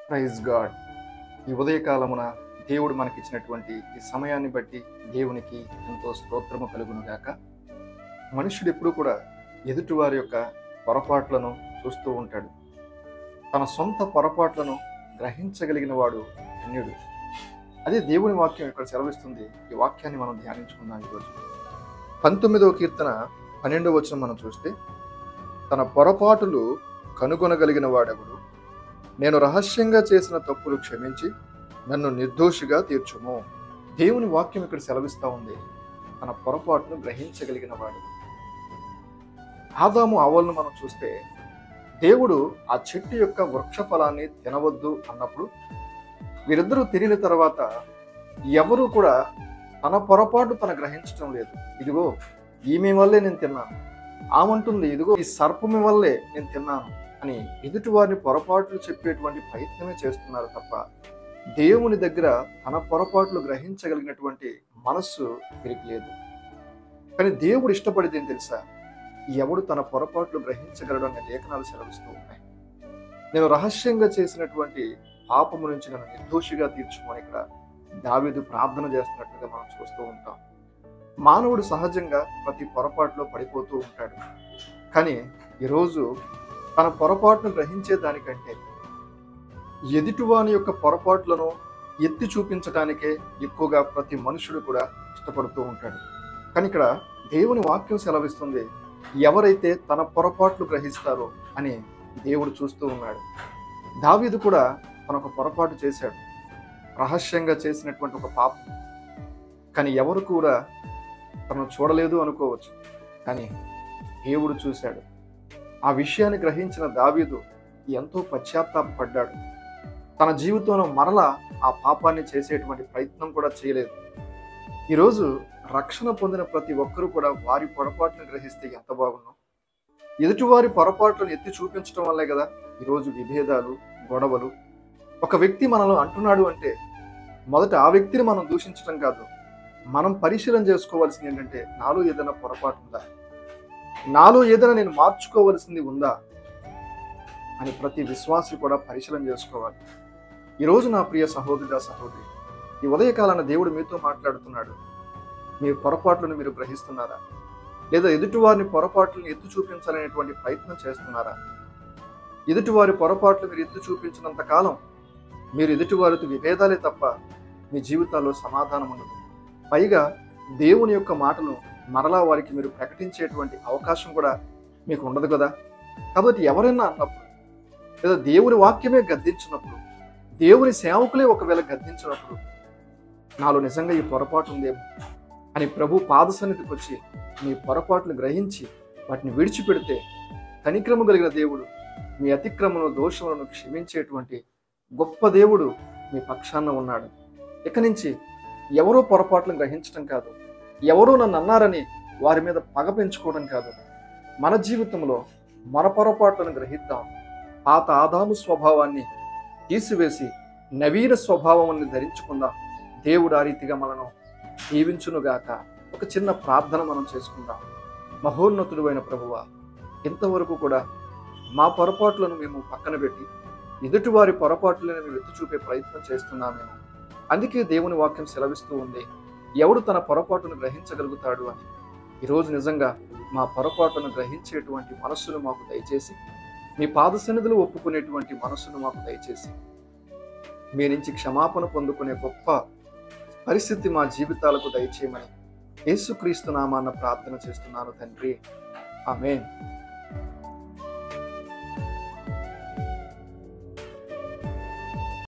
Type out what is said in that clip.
praise God ఈ ఉదయకాలమున దేవుడు మనకిచ్చినటువంటి ఈ సమయాన్ని బట్టి దేవునికి ఎంతో స్తోత్రము కలుగును గాక మనుషుడు ఎప్పుడు కూడా ఎదుటివారి యొక్క పొరపాట్లను చూస్తూ ఉంటాడు తన సొంత పొరపాట్లను గ్రహించగలిగిన వాడు ధన్యుడు అదే దేవుని వాక్యం ఇక్కడ సెలవిస్తుంది ఈ వాక్యాన్ని మనం ధ్యానించుకుందాం ఈరోజు పంతొమ్మిదవ కీర్తన పన్నెండవ వచనం మనం చూస్తే తన పొరపాటులు కనుగొనగలిగిన వాడెవడు నేను రహస్యంగా చేసిన తప్పులు క్షమించి నన్ను నిర్దోషిగా తీర్చుము దేవుని వాక్యం ఇక్కడ సెలవిస్తా ఉంది తన పొరపాటును గ్రహించగలిగిన వాడు ఆదాము అవలను మనం చూస్తే దేవుడు ఆ చెట్టు యొక్క వృక్ష ఫలాన్ని తినవద్దు అన్నప్పుడు వీరిద్దరూ తిరిగిన తర్వాత ఎవరు కూడా తన పొరపాటు తన గ్రహించడం లేదు ఇదిగో ఈమె వల్లే నేను తిన్నాను ఆమంటుంది ఇదిగో ఈ సర్పమి వల్లే నేను తిన్నాను అని ఎదుటి వారిని పొరపాట్లు చెప్పేటువంటి ప్రయత్నమే చేస్తున్నారు తప్ప దేవుని దగ్గర తన పొరపాట్లు గ్రహించగలిగినటువంటి మనస్సు వీరికి లేదు కానీ దేవుడు ఇష్టపడితే ఏం తెలుసా ఎవడు తన పొరపాట్లు గ్రహించగలడు అనే లేఖనాలు సెలవిస్తూ ఉన్నాయి నేను రహస్యంగా చేసినటువంటి పాపము నుంచి నన్ను నిర్దోషిగా తీర్చుకొని ఇక్కడ దావీదు ప్రార్థన చేస్తున్నట్టుగా మనం చూస్తూ ఉంటాం మానవుడు సహజంగా ప్రతి పొరపాటులో పడిపోతూ ఉంటాడు కానీ ఈరోజు తన పొరపాటును గ్రహించే దానికంటే ఎదుటివాని యొక్క పొరపాట్లను ఎత్తి చూపించడానికే ఎక్కువగా ప్రతి మనుషుడు కూడా ఇష్టపడుతూ ఉంటాడు కానీ ఇక్కడ దేవుని వాక్యం సెలవిస్తుంది ఎవరైతే తన పొరపాట్లు గ్రహిస్తారో అని దేవుడు చూస్తూ ఉన్నాడు దావీదు కూడా తన ఒక పొరపాటు చేశాడు రహస్యంగా చేసినటువంటి ఒక పాపం కానీ ఎవరు కూడా తనను చూడలేదు అనుకోవచ్చు కానీ దేవుడు చూశాడు ఆ విషయాన్ని గ్రహించిన దావీదు ఎంతో పశ్చాత్తాపడ్డాడు తన జీవితంలో మరలా ఆ పాపాన్ని చేసేటువంటి ప్రయత్నం కూడా చేయలేదు ఈరోజు రక్షణ పొందిన ప్రతి ఒక్కరూ కూడా వారి పొరపాటును గ్రహిస్తే ఎంత బాగున్నాం ఎదుటివారి పొరపాట్లను ఎత్తి చూపించడం వల్లే కదా ఈరోజు విభేదాలు గొడవలు ఒక వ్యక్తి మనలో అంటున్నాడు అంటే మొదట ఆ వ్యక్తిని మనం దూషించడం కాదు మనం పరిశీలన చేసుకోవాల్సింది ఏంటంటే నాలో ఏదైనా పొరపాటు ఉందా నాలో ఏదైనా నేను మార్చుకోవలసింది ఉందా అని ప్రతి విశ్వాసి కూడా పరిశీలన చేసుకోవాలి ఈరోజు నా ప్రియ సహోదరుడ సహోదరి ఈ ఉదయకాలాన దేవుడు మీతో మాట్లాడుతున్నాడు మీ పొరపాట్లను మీరు గ్రహిస్తున్నారా లేదా ఎదుటివారిని పొరపాట్లను ఎత్తు చూపించాలనేటువంటి ప్రయత్నం చేస్తున్నారా ఎదుటివారి పొరపాట్లు మీరు ఎత్తు చూపించినంత కాలం మీరు ఎదుటివారితో విభేదాలే తప్ప మీ జీవితాల్లో సమాధానం ఉండదు పైగా దేవుని యొక్క మాటలు మరలా వారికి మీరు ప్రకటించేటువంటి అవకాశం కూడా మీకు ఉండదు కదా కాబట్టి ఎవరైనా అన్నప్పుడు లేదా దేవుని వాక్యమే గద్దించినప్పుడు దేవుని సేవకులే ఒకవేళ గద్దించినప్పుడు నాలో నిజంగా ఈ పొరపాటు ఉందేమో అని ప్రభు పాద సన్నిధికి వచ్చి మీ పొరపాట్లు గ్రహించి వాటిని విడిచిపెడితే కనిక్రమ కలిగిన దేవుడు మీ అతిక్రమను దోషములను క్షమించేటువంటి గొప్ప దేవుడు మీ పక్షాన ఉన్నాడు ఇక నుంచి ఎవరో పొరపాట్లను గ్రహించడం కాదు ఎవరో నన్ను అన్నారని వారి మీద పగ పెంచుకోవడం కాదు మన జీవితంలో మన పొరపాట్లను గ్రహిద్దాం పాత ఆదాము స్వభావాన్ని తీసివేసి నవీన స్వభావాన్ని ధరించుకుందాం దేవుడు ఆ రీతిగా మనను దీవించునుగాక ఒక చిన్న ప్రార్థన మనం చేసుకుందాం మహోన్నతుడు అయిన ప్రభువ ఇంతవరకు కూడా మా పొరపాట్లను మేము పక్కన పెట్టి ఎదుటివారి పొరపాట్లను మేము ఎత్తి చూపే ప్రయత్నం చేస్తున్నామేమో అందుకే దేవుని వాక్యం సెలవిస్తూ ఉంది ఎవడు తన పొరపాటును గ్రహించగలుగుతాడు అని ఈరోజు నిజంగా మా పొరపాటును గ్రహించేటువంటి మనస్సును మాకు దయచేసి మీ పాద సన్నిధులు ఒప్పుకునేటువంటి మనస్సును మాకు దయచేసి మీ నుంచి క్షమాపణ పొందుకునే గొప్ప పరిస్థితి మా జీవితాలకు దయచేయమని యేసుక్రీస్తు నామాన్న ప్రార్థన చేస్తున్నాను తండ్రి ఆమెన్